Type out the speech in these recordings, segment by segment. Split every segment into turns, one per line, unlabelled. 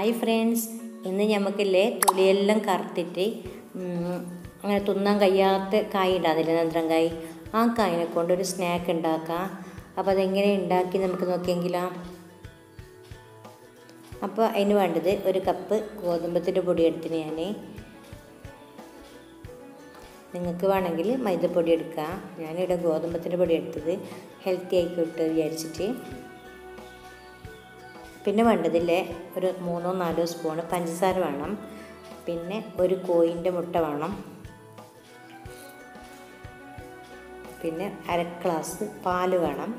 hi friends ഇന്ന് ഞമ്മക്കില്ലേ തൊലിയെല്ലാം കറുത്തിട്ട് ഉം, അങ്ങനെ തിന്നാൻ കഴിയാത്ത കായ് ഉണ്ടാകുന്നില്ല നന്ത്രങ്കായ് ആ കായിനെ കൊണ്ട് ഒരു സ്നാക്ക് ഉണ്ടാക്കാം അപ്പോൾ അതെങ്ങനെ ഉണ്ടാക്കി നമുക്ക് നോക്കിയെങ്കിലോ അപ്പോൾ അതിന് വേണ്ടത് ഒരു കപ്പ് ഗോതമ്പത്തിൻ്റെ പൊടി എടുത്തിന് ഞാൻ നിങ്ങൾക്ക് വേണമെങ്കിൽ മൈദപ്പൊടി എടുക്കാം ഞാനിവിടെ ഗോതമ്പത്തിൻ്റെ പൊടി എടുത്തത് ഹെൽത്തി ആയിക്കോട്ടെ വിചാരിച്ചിട്ട് പിന്നെ വേണ്ടതില്ലേ ഒരു മൂന്നോ നാലോ സ്പൂണ് പഞ്ചസാര വേണം പിന്നെ ഒരു കോയിൻ്റെ മുട്ട വേണം പിന്നെ അര ഗ്ലാസ് പാല് വേണം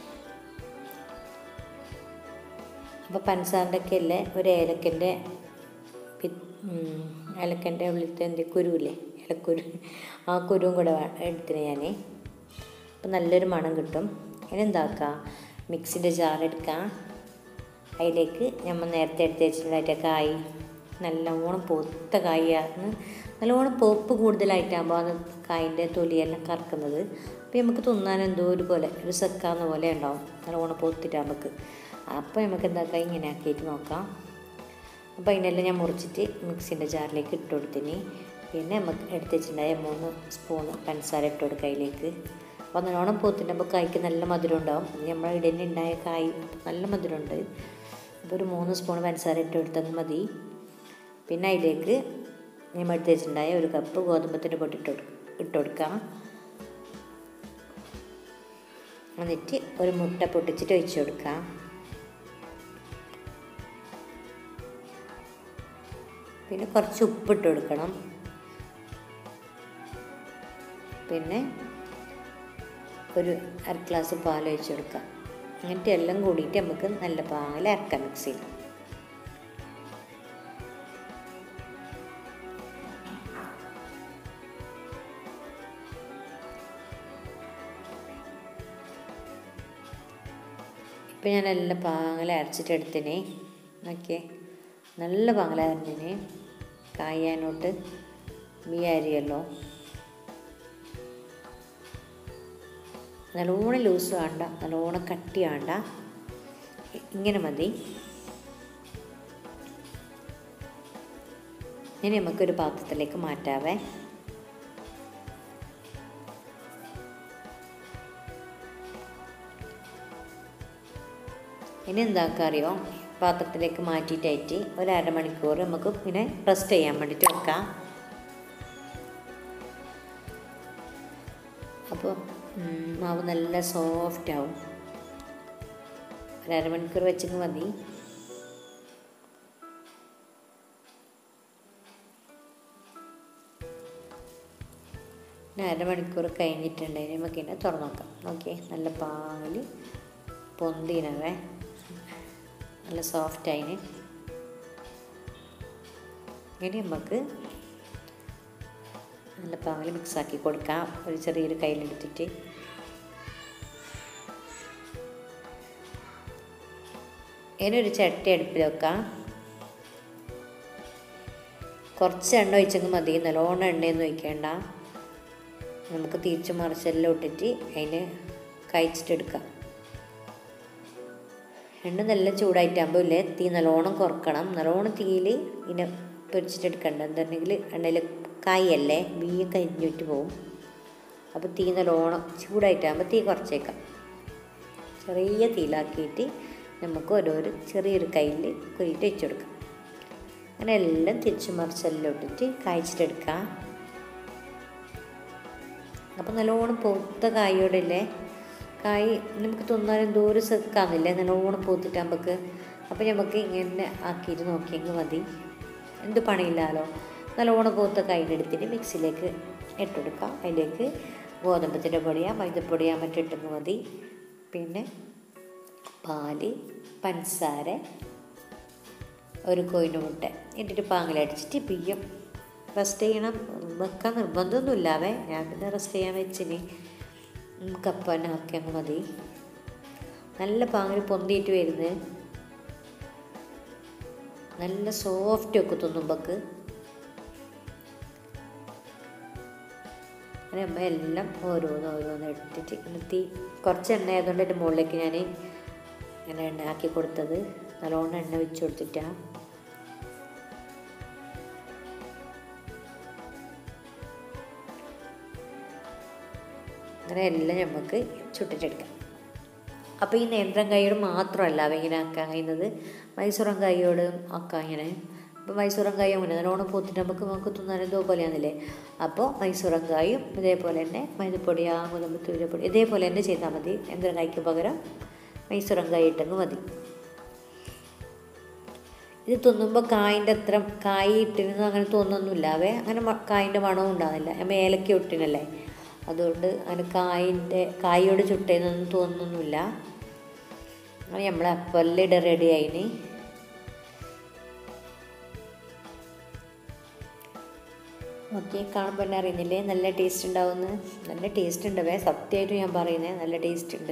അപ്പോൾ പഞ്ചസാരൻ്റെ ഒക്കെ അല്ലേ ഒരു ഏലക്കൻ്റെ ഏലക്കൻ്റെ ഉള്ളിലത്തെ എന്ത് കുരുവില്ലേ ഏലക്കുരു ആ കുരുവും കൂടെ വേ- എടുത്തിന് ഞാൻ അപ്പം നല്ലൊരു മണം കിട്ടും ഇനി എന്താക്കുക മിക്സിൻ്റെ ജാർ എടുക്കാം അതിലേക്ക് നമ്മൾ നേരത്തെ എടുത്ത് വെച്ചിട്ടുണ്ടായിട്ട് കായ് നല്ലോണം പൊത്ത കായാണ് നല്ലോണം പോപ്പ് കൂടുതലായിട്ടാകുമ്പോൾ അത് കായിൻ്റെ തൊലിയെല്ലാം കറക്കുന്നത് അപ്പോൾ നമുക്ക് തിന്നാൻ എന്തോ ഒരു പോലെ ഒരു സെക്കാന്ന പോലെ ഉണ്ടാവും നല്ലോണം പൊത്തിട്ട് നമുക്ക് അപ്പോൾ നമുക്ക് എന്താക്കാം ഇങ്ങനെ ആക്കിയിട്ട് നോക്കാം അപ്പോൾ അതിനെല്ലാം ഞാൻ മുറിച്ചിട്ട് മിക്സിൻ്റെ ജാറിലേക്ക് ഇട്ട് കൊടുത്തിന് പിന്നെ നമുക്ക് എടുത്ത് വെച്ചിട്ടുണ്ടായ മൂന്ന് സ്പൂണ് പഞ്ചസാര ഇട്ട് കൊടുക്കുക അതിലേക്ക് അപ്പോൾ നല്ലോണം പൂത്തിട്ടുമ്പോൾ കായ്ക്ക് നല്ല മധുരം ഉണ്ടാവും അത് നമ്മുടെ ഇടയിൽ ഉണ്ടായ കായ് നല്ല മധുരമുണ്ട് അപ്പോൾ ഒരു മൂന്ന് സ്പൂൺ പഞ്ചസാര ഇട്ട് കൊടുത്താൽ മതി പിന്നെ അതിലേക്ക് നമ്മൾ എടുത്ത് വെച്ചിട്ടുണ്ടായ ഒരു കപ്പ് ഗോതമ്പത്തിൻ്റെ പൊടി ഇട്ട് കൊടു- ഇട്ട് കൊടുക്കാം എന്നിട്ട് ഒരു മുട്ട പൊട്ടിച്ചിട്ട് ഒഴിച്ച് കൊടുക്കാം പിന്നെ കുറച്ച് ഉപ്പിട്ട് കൊടുക്കണം പിന്നെ ഒരു അര ഗ്ലാസ് പാൽ ഒഴിച്ച് കൊടുക്കാം എന്നിട്ട് എല്ലാം കൂടിയിട്ട് നമുക്ക് നല്ല പാൽ അരക്കാം മിക്സിയിൽ ഇപ്പം ഞാൻ നല്ല പാങ്ങല അരച്ചിട്ട് എടുത്തിനെ നോക്കിയേ നല്ല പാങ്ങല അരഞ്ഞിന് കായാനോട്ട് മീ അരിയല്ലോ നല്ലോണം ലൂസ് വേണ്ട നല്ലോണം കട്ടി വേണ്ട ഇ- ഇങ്ങനെ മതി ഇനി നമുക്കൊരു പാത്രത്തിലേക്ക് മാറ്റാവേ ഇനി എന്താക്കുക അറിയോ പാത്രത്തിലേക്ക് മാറ്റിയിട്ടായിട്ട് ഒരു അരമണിക്കൂർ നമുക്ക് ഇങ്ങനെ റെസ്റ്റ് ചെയ്യാൻ വേണ്ടിയിട്ട് വെക്കാം അപ്പോൾ ഉം, മാവ് നല്ല സോഫ്റ്റ് ആവും ഒരു അരമണിക്കൂർ വെച്ചെങ്കിൽ മതി പിന്നെ അരമണിക്കൂർ കഴിഞ്ഞിട്ടുണ്ടെങ്കിൽ നമുക്ക് ഇങ്ങനെ തുറന്നു നോക്കാം നോക്കിയേ നല്ല പാൽ പൊന്തിനവേ നല്ല സോഫ്റ്റ് ആയിന് ഇനി നമുക്ക് നല്ല പാൽ മിക്സാക്കി കൊടുക്കാം ഒരു ചെറിയൊരു കയ്യിലെടുത്തിട്ട് ഇനി ഒരു ചട്ടി അടുപ്പിൽ വെക്കാം കുറച്ച് എണ്ണ ഒഴിച്ചെങ്കിൽ മതി നല്ലോണം എണ്ണയൊന്നും ഒഴിക്കേണ്ട നമുക്ക് തിരിച്ച് മറിച്ചെല്ലാം ഇട്ടിട്ട് അതിന് കഴിച്ചിട്ടെടുക്കാം എണ്ണ നല്ല ചൂടായിട്ടാകുമ്പോൾ ഇല്ലേ തീ നല്ലോണം കുറക്കണം നല്ലോണം തീയിൽ ഇങ്ങനെ പൊരിച്ചിട്ടെടുക്കണ്ട എന്താണെങ്കിൽ എണ്ണയിൽ കായല്ലേ ബീയും കരിഞ്ഞിട്ട് പോവും അപ്പോൾ തീ നല്ലോണം ചൂടായിട്ടാകുമ്പോൾ തീ കുറച്ചേക്കാം ചെറിയ തീയിലാക്കിയിട്ട് നമുക്ക് ഓരോരോ ചെറിയൊരു കയ്യിൽ കുരിയിട്ട് വെച്ച് കൊടുക്കാം അങ്ങനെ എല്ലാം തിരിച്ച് മറിച്ചെല്ലാം ഇട്ടിട്ട് കായ്ച്ചിട്ടെടുക്കാം അപ്പോൾ നല്ലോണം പൊത്ത കായോടില്ലേ കായ് നമുക്ക് തിന്നാൻ എന്തോ ഒരു സെക്കാന്നില്ലേ നല്ലോണം പൂത്തിട്ട് നമുക്ക് അപ്പോൾ നമുക്ക് ഇങ്ങനെ ആക്കിയിട്ട് നോക്കിയെങ്കിൽ മതി എന്ത് പണിയില്ലാലോ നല്ലോണം പൂത്ത കായിനെടുത്തിട്ട് മിക്സിയിലേക്ക് ഇട്ടെടുക്കാം അതിലേക്ക് ഗോതമ്പത്തിൻ്റെ പൊടിയാ മൈദപ്പൊടിയാ മറ്റിട്ടെങ്കിൽ മതി പിന്നെ പാല് പഞ്ചസാര ഒരു കോയിന് മുട്ട ഇട്ടിട്ട് പാങ്ങലടിച്ചിട്ട് പിയ്യം റെസ്റ്റ് ചെയ്യണം വെക്കാൻ നിർബന്ധമൊന്നുമില്ലാവേ ഞാൻ പിന്നെ റെസ്റ്റ് ചെയ്യാൻ വെച്ചിന് കപ്പന ആക്കിയാൽ മതി നല്ല പാങ്ങിൽ പൊന്തിയിട്ട് വരുന്നത് നല്ല സോഫ്റ്റ് ഒക്കെ തിന്നുമ്പോക്ക് അങ്ങനെ അമ്മ എല്ലാം ഓരോന്ന് ഓരോന്ന് എടുത്തിട്ട് ഇങ്ങനെ തീ കുറച്ച് എണ്ണ ആയതുകൊണ്ട് എൻ്റെ മുകളിലേക്ക് ഞാൻ ഇങ്ങനെ എണ്ണ ആക്കി കൊടുത്തത് നല്ലോണം എണ്ണ വെച്ച് കൊടുത്തിട്ടാണ് അങ്ങനെ എല്ലാം നമുക്ക് ചുട്ടിട്ടെടുക്കാം അപ്പോൾ ഈ നേന്ത്രം കായോട് മാത്രമല്ല അവ ഇങ്ങനെ ആക്കാൻ കഴിയുന്നത് മൈസൂറൻ കായോട് ആക്കാം ഇങ്ങനെ ഇപ്പോൾ മൈസൂറൻ കായ അങ്ങനെ നല്ലോണം പോത്തിട്ട് നമുക്ക് നമുക്ക് തിന്നാൻ എന്തോ പോലെയാണെന്നില്ലേ അപ്പോൾ മൈസൂറൻ കായും ഇതേപോലെ തന്നെ മൈദപ്പൊടി ആ ഗോതമ്പ് തൂരപ്പൊടി ഇതേപോലെ തന്നെ ചെയ്താൽ മതി നേന്ത്രം കായ്ക്ക് പകരം മൈസൂറൻ കായ ഇട്ടെങ്കിൽ മതി ഇത് തിന്നുമ്പോൾ കായിൻ്റെ അത്ര കായ് ഇട്ടിരുന്നു അങ്ങനെ തോന്നുന്നില്ല അവേ അങ്ങനെ മ- കായിൻ്റെ മണവും ഉണ്ടാകുന്നില്ല നമ്മൾ ഏലക്ക ഇട്ടിനല്ലേ അതുകൊണ്ട് അങ്ങനെ കായിൻ്റെ കായോട് ചുട്ടേന്നൊന്നും തോന്നുന്നില്ല അങ്ങനെ നമ്മൾ അപ്പല്ലിട റെഡി ആയിന് ഓക്കെ കാണുമ്പോൾ തന്നെ അറിയുന്നില്ലേ നല്ല ടേസ്റ്റ് ഉണ്ടാവുമെന്ന് നല്ല ടേസ്റ്റ് ഉണ്ട് വേ സത്യമായിട്ടും ഞാൻ പറയുന്നത് നല്ല ടേസ്റ്റ് ഉണ്ട്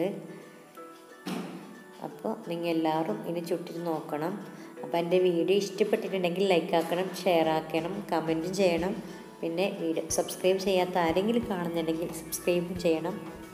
അപ്പോൾ നിങ്ങൾ എല്ലാവരും ഇനി ചുട്ടിട്ട് നോക്കണം അപ്പോൾ എൻ്റെ വീഡിയോ ഇഷ്ടപ്പെട്ടിട്ടുണ്ടെങ്കിൽ ലൈക്ക് ആക്കണം ഷെയർ ആക്കണം കമൻറ്റും ചെയ്യണം പിന്നെ വീഡിയോ സബ്സ്ക്രൈബ് ചെയ്യാത്ത ആരെങ്കിലും കാണുന്നുണ്ടെങ്കിൽ സബ്സ്ക്രൈബും ചെയ്യണം